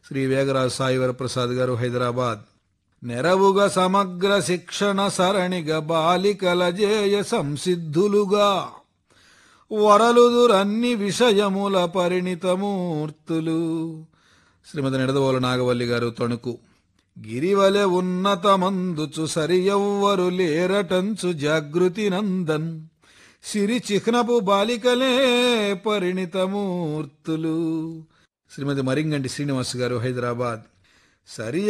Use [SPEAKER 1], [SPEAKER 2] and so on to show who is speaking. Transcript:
[SPEAKER 1] శ్రీ వేగరాజు సాయి వరప్రసాద్ గారు హైదరాబాద్ నెరవుగా సమగ్ర శిక్షణ సరణిగా బాలికల జేయ సంసిద్ధులుగా వరలుదురన్ని విషయముల పరిణితమూర్తులు శ్రీమతి నిడదవోలు నాగవల్లి గారు తణుకు గిరివలె ఉన్నతమందుచు సరియవ్వరు లేరటంచు జాగృతి నందన్ సిరి చిహ్నపు బాలికలే పరిణితమూర్తులు శ్రీమతి మరింగంటి శ్రీనివాస్ గారు హైదరాబాద్ సరి